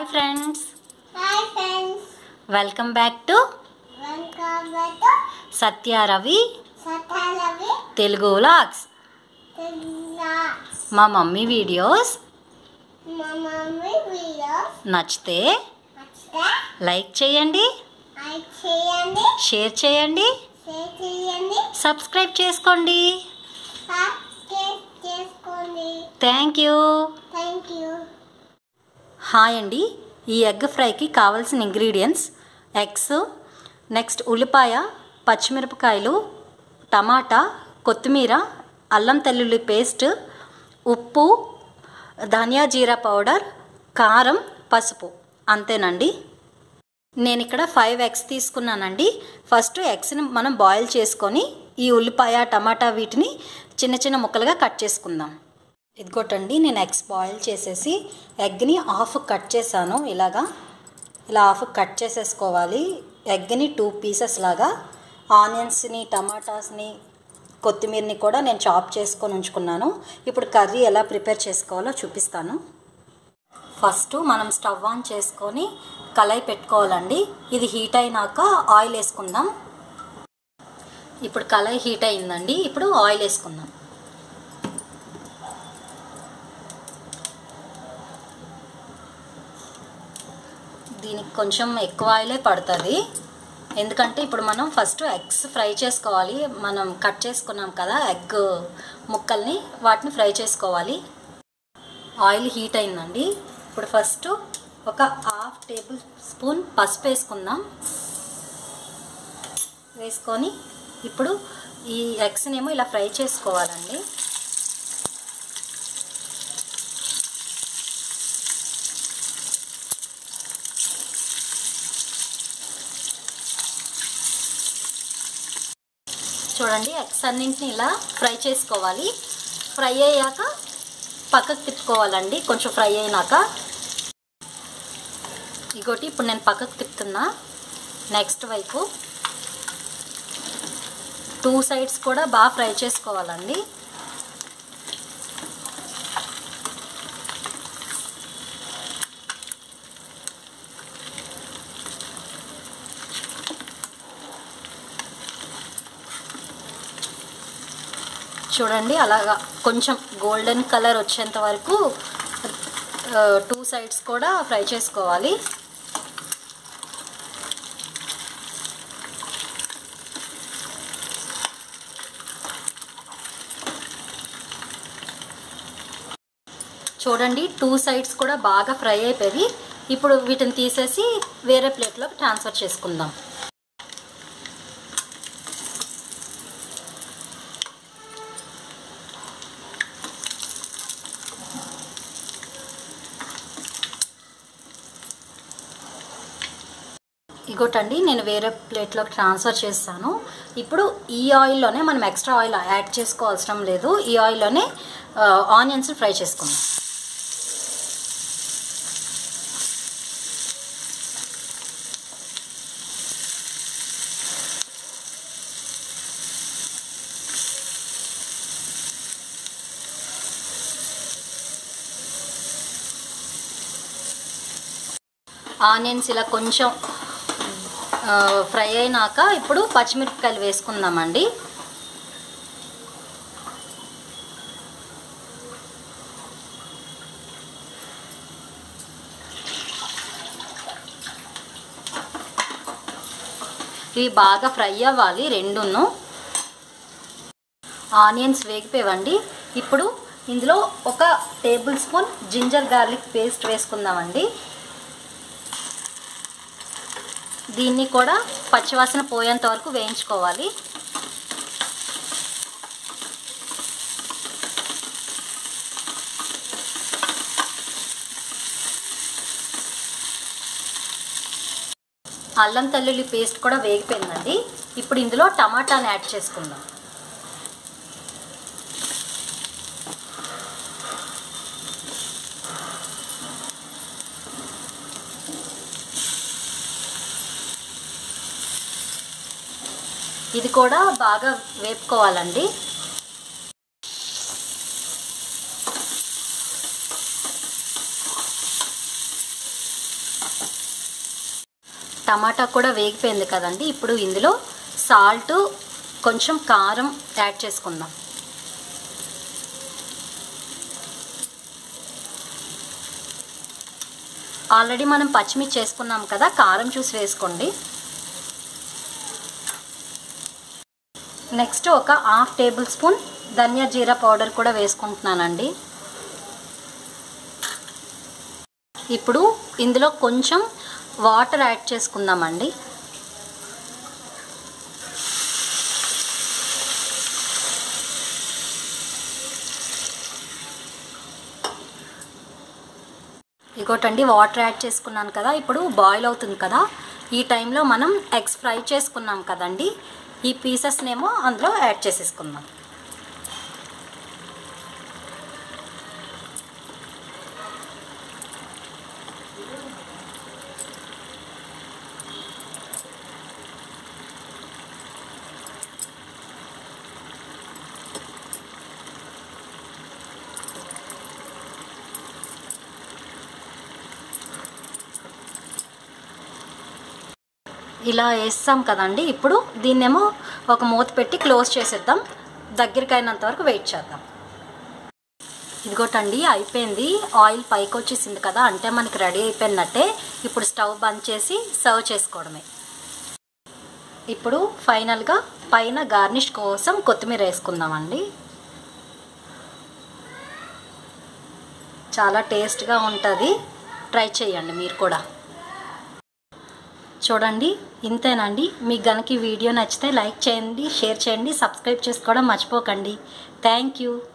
hi friends hi friends welcome back to welcome back to Satya Ravi సతాలవి Telugu vlogs Telugu మా mummy videos మా mummy videos నచ్చితే నచ్చితే లైక్ చేయండి లైక్ చేయండి షేర్ చేయండి షేర్ చేయండి సబ్స్క్రైబ్ చేసుకోండి సబ్స్క్రైబ్ చేసుకోండి thank you thank you hi అండి ఈ ఎగ్ ఫ్రైకి కావాల్సిన ఇంగ్రీడియంట్స్ ఎగ్స్ నెక్స్ట్ ఉల్లిపాయ పచ్చిమిరపకాయలు టమాటా కొత్తిమీర అల్లం తెల్లుల్లి పేస్ట్ ఉప్పు ధనియా జీరా పౌడర్ కారం పసుపు అంతేనండి నేను ఇక్కడ ఫైవ్ ఎగ్స్ తీసుకున్నానండి ఫస్ట్ ఎగ్స్ని మనం బాయిల్ చేసుకొని ఈ ఉల్లిపాయ టమాటా వీటిని చిన్న చిన్న ముక్కలుగా కట్ చేసుకుందాం ఇదిగోటండి నేను ఎగ్స్ బాయిల్ చేసేసి ఎగ్ని హాఫ్ కట్ చేశాను ఇలాగా ఇలా హాఫ్ కట్ చేసేసుకోవాలి ఎగ్ని టూ పీసెస్ లాగా ఆనియన్స్ని టమాటాస్ని కొత్తిమీరని కూడా నేను చాప్ చేసుకొని ఉంచుకున్నాను ఇప్పుడు కర్రీ ఎలా ప్రిపేర్ చేసుకోవాలో చూపిస్తాను ఫస్ట్ మనం స్టవ్ ఆన్ చేసుకొని కళాయి పెట్టుకోవాలండి ఇది హీట్ అయినాక ఆయిల్ వేసుకుందాం ఇప్పుడు కళాయి హీట్ అయిందండి ఇప్పుడు ఆయిల్ వేసుకుందాం దీనికి కొంచెం ఎక్కువ ఆయిలే పడుతుంది ఎందుకంటే ఇప్పుడు మనం ఫస్ట్ ఎగ్స్ ఫ్రై చేసుకోవాలి మనం కట్ చేసుకున్నాం కదా ఎగ్ ముక్కల్ని వాటిని ఫ్రై చేసుకోవాలి ఆయిల్ హీట్ అయిందండి ఇప్పుడు ఫస్ట్ ఒక హాఫ్ టేబుల్ స్పూన్ పసుపు వేసుకుందాం వేసుకొని ఇప్పుడు ఈ ఎగ్స్నేమో ఇలా ఫ్రై చేసుకోవాలండి చూడండి ఎగ్స్ అన్నింటిని ఇలా ఫ్రై చేసుకోవాలి ఫ్రై అయ్యాక పక్కకు తిప్పుకోవాలండి కొంచెం ఫ్రై అయినాక ఇంకోటి ఇప్పుడు నేను పక్కకు తిప్పుతున్నా నెక్స్ట్ వైపు టూ సైడ్స్ కూడా బాగా ఫ్రై చేసుకోవాలండి చూడండి అలాగా కొంచెం గోల్డెన్ కలర్ వచ్చేంత వరకు టూ సైడ్స్ కూడా ఫ్రై చేసుకోవాలి చూడండి టూ సైడ్స్ కూడా బాగా ఫ్రై అయిపోయి ఇప్పుడు వీటిని తీసేసి వేరే ప్లేట్లోకి ట్రాన్స్ఫర్ చేసుకుందాం ఇగోటండి నేను వేరే ప్లేట్లోకి ట్రాన్స్ఫర్ చేస్తాను ఇప్పుడు ఈ ఆయిల్లోనే మనం ఎక్స్ట్రా ఆయిల్ యాడ్ చేసుకోవాల్సిన లేదు ఈ ఆయిల్లోనే ఆనియన్స్ ఫ్రై చేసుకుందాం ఆనియన్స్ ఇలా కొంచెం ఫ్రై అయినాక ఇప్పుడు పచ్చిమిరపకాయలు వేసుకుందామండి ఇవి బాగా ఫ్రై అవ్వాలి రెండును ఆనియన్స్ వేగిపోవండి ఇప్పుడు ఇందులో ఒక tablespoon ginger garlic paste వేసుకుందామండి దీన్ని కూడా పచ్చివాసన పోయేంత వరకు వేయించుకోవాలి అల్లం తెల్లుల్లి పేస్ట్ కూడా వేగిపోయిందండి ఇప్పుడు ఇందులో టమాటాని యాడ్ చేసుకుందాం ఇది కూడా బాగా వేపుకోవాలండి టమాటా కూడా వేగిపోయింది కదండి ఇప్పుడు ఇందులో సాల్ట్ కొంచెం కారం యాడ్ చేసుకుందాం ఆల్రెడీ మనం పచ్చిమిర్చి చేసుకున్నాం కదా కారం చూసి వేసుకోండి నెక్స్ట్ ఒక హాఫ్ టేబుల్ స్పూన్ ధనియా జీరా పౌడర్ కూడా వేసుకుంటున్నానండి ఇప్పుడు ఇందులో కొంచెం వాటర్ యాడ్ చేసుకుందామండి ఇంకోటండి వాటర్ యాడ్ చేసుకున్నాను కదా ఇప్పుడు బాయిల్ అవుతుంది కదా ఈ టైంలో మనం ఎగ్స్ ఫ్రై చేసుకున్నాం కదండి ఈ పీసెస్నేమో అందులో యాడ్ చేసేసుకుందాం ఇలా వేస్తాం కదండి ఇప్పుడు దీన్నేమో ఒక మూత పెట్టి క్లోజ్ చేసేద్దాం దగ్గరికి అయినంత వరకు వెయిట్ చేద్దాం ఇదిగోటండి అయిపోయింది ఆయిల్ పైకి వచ్చేసింది కదా అంటే మనకి రెడీ అయిపోయినట్టే ఇప్పుడు స్టవ్ బంద్ చేసి సర్వ్ చేసుకోవడమే ఇప్పుడు ఫైనల్గా పైన గార్నిష్ కోసం కొత్తిమీర వేసుకుందామండి చాలా టేస్ట్గా ఉంటుంది ట్రై చేయండి మీరు కూడా చూడండి ఇంతేనండి మీకు గనక ఈ వీడియో నచ్చితే లైక్ చేయండి షేర్ చేయండి సబ్స్క్రైబ్ చేసుకోవడం మర్చిపోకండి థ్యాంక్ యూ